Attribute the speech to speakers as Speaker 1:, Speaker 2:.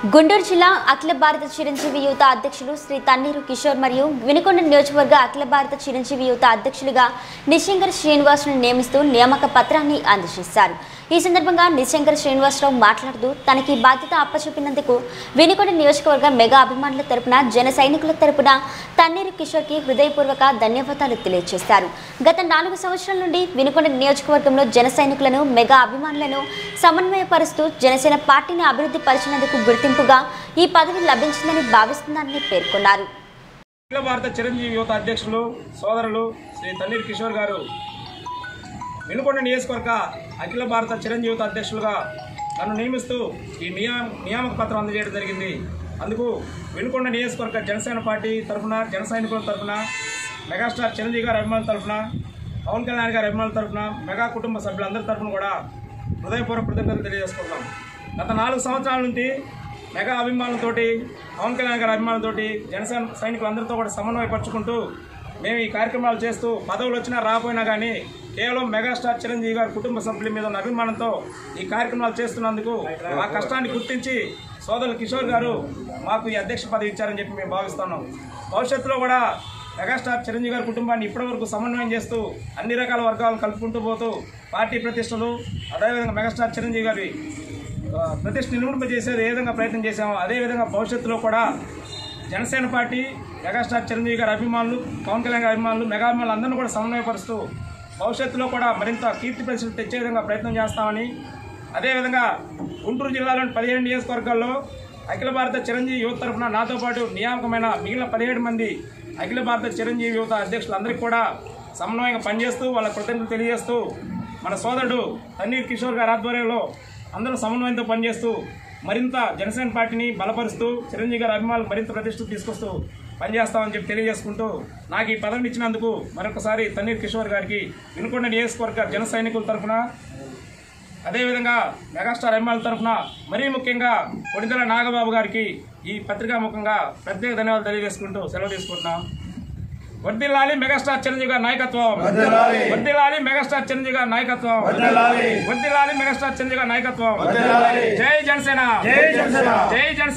Speaker 1: గుంటూరు జిల్లా అఖిల భారత చిరంజీవి యువత అధ్యక్షులు శ్రీ తన్నీరు కిషోర్ మరియు వినుకొండ నియోజకవర్గ అఖిల భారత చిరంజీవి యువత అధ్యక్షులుగా నిశంకర్ శ్రీనివాసును నియమిస్తూ నియామక పత్రాన్ని అందజేశారు ఈ సందర్భంగా నిశంకర్ శ్రీనివాసరావు మాట్లాడుతూ తనకి బాధ్యత అప్పచెప్పినందుకు వినుకొండ నియోజకవర్గ మెగా అభిమానుల తరపున జన సైనికుల తరపున తన్నీరు కిషోర్కి హృదయపూర్వక ధన్యవాదాలు తెలియజేశారు గత నాలుగు సంవత్సరాల నుండి వినుకొండ నియోజకవర్గంలో జన సైనికులను మెగా అభిమానులను సమన్వయపరుస్తూ జనసేన పార్టీని అభివృద్ధి పరిచినందుకు గుర్తింపుగా ఈ పదవి లభించిందని భావిస్తున్నానని పేర్కొన్నారు
Speaker 2: అఖిల భారత చిరంజీవి యువత అధ్యక్షులు సోదరులు శ్రీ తన్నీర్ కిషోర్ గారు వినుకొండ నియోజకవర్గ అఖిల భారత చిరంజీవి యువత అధ్యక్షులుగా నన్ను నియమిస్తూ ఈ నియా నియామక పత్రం అందజేయడం జరిగింది అందుకు వినుకొండ నియోజకవర్గ జనసేన పార్టీ తరఫున జన సైనికుల తరఫున మెగాస్టార్ చిరంజీవి గారి అభిమానుల తరఫున పవన్ కళ్యాణ్ గారి అభిమానుల తరఫున మెగా కుటుంబ సభ్యులందరి తరఫున కూడా హృదయపూర్వక కృతజ్ఞతలు తెలియజేసుకుంటున్నాం గత నాలుగు సంవత్సరాల నుంచి మెగా అభిమానులతోటి పవన్ కళ్యాణ్ గారి అభిమానులతోటి జనసేన సైనికులందరితో కూడా సమన్వయపరుచుకుంటూ మేము ఈ కార్యక్రమాలు చేస్తూ పదవులు వచ్చినా రాకపోయినా కానీ కేవలం మెగాస్టార్ చిరంజీవి గారి కుటుంబ సభ్యుల మీద ఉన్న అభిమానంతో ఈ కార్యక్రమాలు చేస్తున్నందుకు మా కష్టాన్ని గుర్తించి సోదరులు కిషోర్ గారు మాకు ఈ అధ్యక్ష పదవి ఇచ్చారని చెప్పి మేము భావిస్తున్నాం భవిష్యత్తులో కూడా మెగాస్టార్ చిరంజీవి గారి కుటుంబాన్ని ఇప్పటివరకు సమన్వయం చేస్తూ అన్ని రకాల వర్గాలను కలుపుకుంటూ పోతూ పార్టీ ప్రతిష్టలు అదేవిధంగా మెగాస్టార్ చిరంజీవి గారి ఆ, ప్రతిష్ట నిలుంపజేసేది ఏ విధంగా ప్రయత్నం చేశామో అదేవిధంగా భవిష్యత్తులో కూడా జనసేన పార్టీ మెగాస్టార్ చిరంజీవి గారి అభిమానులు పవన్ కళ్యాణ్ గారి అభిమానులు మెగా అభిమానులు అందరినీ కూడా సమన్వయపరుస్తూ భవిష్యత్తులో కూడా మరింత కీర్తి ప్రతిష్టలు తెచ్చే విధంగా ప్రయత్నం చేస్తామని అదేవిధంగా గుంటూరు జిల్లాలోని పదిహేడు నియోజకవర్గాల్లో అఖిల భారత చిరంజీవి యువత తరఫున నాతో పాటు నియామకమైన మిగిలిన పదిహేడు మంది అఖిల భారత చిరంజీవి యువత అధ్యక్షులందరికీ కూడా సమన్వయంగా పనిచేస్తూ వాళ్ళ కృతజ్ఞతలు తెలియజేస్తూ మన సోదరుడు తన్నీర్ కిషోర్ గారి ఆధ్వర్యంలో అందరూ సమన్వయంతో పనిచేస్తూ మరింత జనసేన పార్టీని బలపరుస్తూ చిరంజీవి గారి అభిమానులు మరింత ప్రతిష్ట తీసుకొస్తూ పనిచేస్తామని చెప్పి తెలియజేసుకుంటూ నాకు ఈ పదవిని ఇచ్చినందుకు మరొకసారి తన్నీర్ కిషోర్ గారికి వినుకొండ నియోజకవర్గ జన సైనికుల తరఫున అదేవిధంగా మెగాస్టార్ అభిమానుల తరఫున మరీ ముఖ్యంగా కొడిదల నాగబాబు గారికి ఈ పత్రికా ముఖంగా ప్రత్యేక ధన్యవాదాలు తెలియజేసుకుంటూ సెలవు తీసుకుంటున్నాం వర్దిల్లాలి మెగాస్టార్ చిరంజీవి గారి నాయకత్వం వర్దిల్లాలి మెగాస్టార్ చిరంజీవి గారి నాయకత్వం వర్దిల్లాలి మెగాస్టార్ చిరంజీవి గారి నాయకత్వం జై జనసేన జై జనసేన